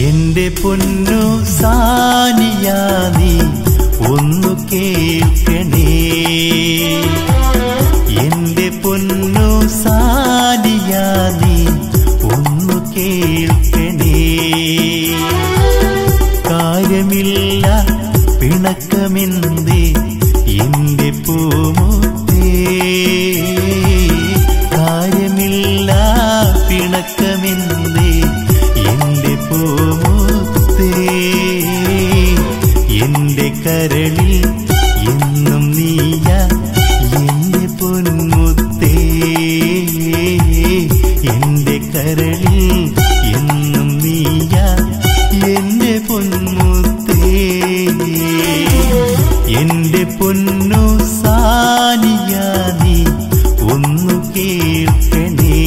എന്റെ പൊന്നു സാനിയ നീ ഒന്നു കേൾക്കണേ എന്റെ പൊന്നു സാനിയ നീ ഒന്നു കേൾക്കണേ കാര്യമില്ല പിണക്കമെന്തേ എന്റെ പൂമുത്തേ കാര്യമില്ല പിണക്കമെന്തേ എന്റെ പൂമുത്തേ എന്റെ കരളിൽ എന്നും നീയ എന്റെ പൊന്മുത്തേ എന്റെ കരളിൽ എന്നും നീയ എന്റെ പൊന്മുത്തേ എന്റെ പൊന്നു സാനിയ നീ ഒന്നു കേൾക്കണേ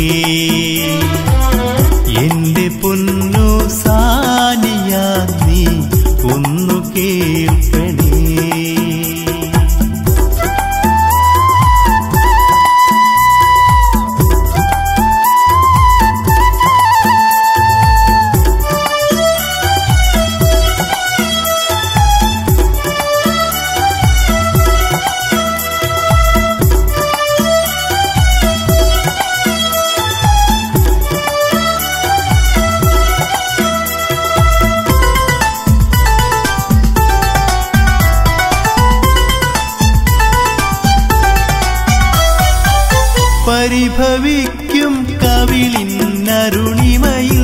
എന്റെ പൊന്നു സാനിയ നീ ഒന്നു കേൾക്കണേ പരിഭവിക്കും കവിളിന്നരുണിമയിൽ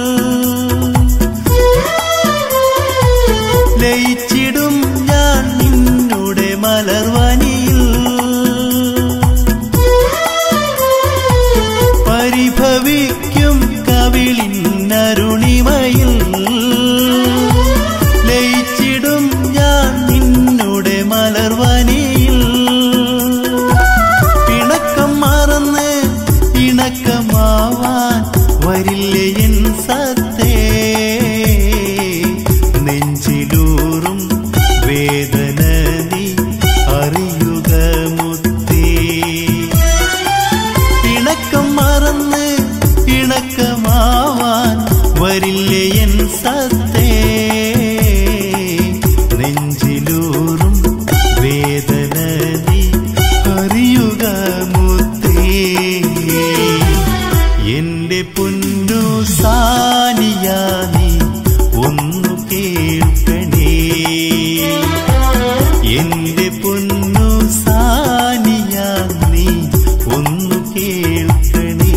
ലയിച്ചിടും ഞാൻ നിന്നുടെ മലർവനിയിൽ പരിഭവിക്കും കവിളിന്നരുണിമയിൽ ലയിച്ചിടും ഞാൻ നിന്നുടെ മലർവനിയിൽ പിണക്കം മറന്ന് ഇണക്കമാവാൻ വരില്ലേ എൻ സത്തേ നെഞ്ചിലൂറും വേദന നീ അറിയുക മുത്തേ പിണക്കം മറന്ന് ഇണക്കമാവാൻ വരില്ലേ എൻ സത്തേ നെഞ്ചിലൂറും വേദന നീ അറിയുക മുത്തേ എന്റെ പൊന്നു സാനിയ നീ ഒന്നു കേൾക്കണേ എന്റെ പൊന്നു സാനിയ നീ ഒന്നു കേൾക്കണേ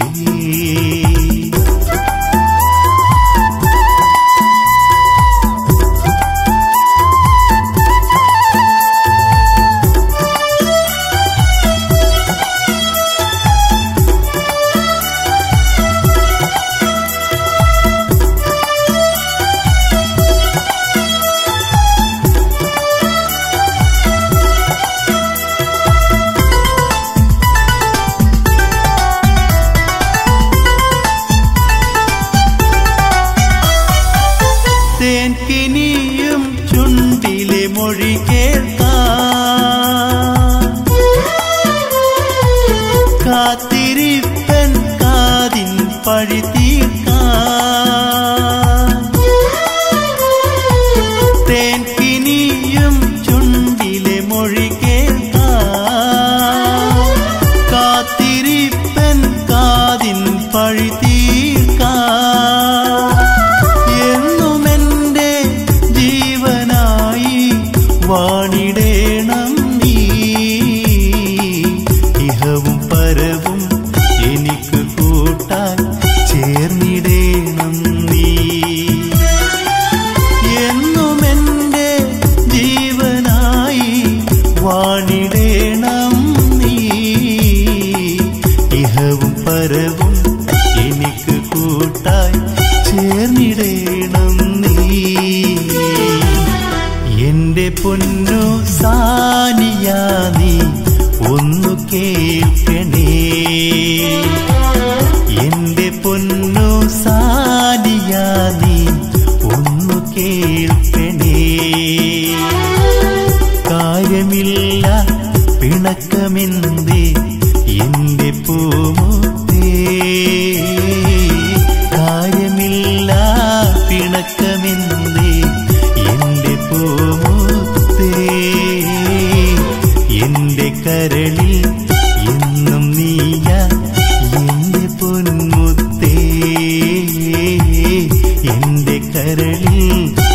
തേൻകിനിയും ചുണ്ടിലെ മൊഴി കേൾക്കാൻ കാത്തിരിപ്പൻ കാതിൻ പഴി തീർക്കാൻ തേൻകിനിയും ചുണ്ടിലെ മൊഴി കേൾക്കാൻ കാത്തിരിപ്പൻ കാതിൻ പഴി തീർക്കാൻ എന്നുമെന്റെ ജീവന എന്റെ കരളിൽ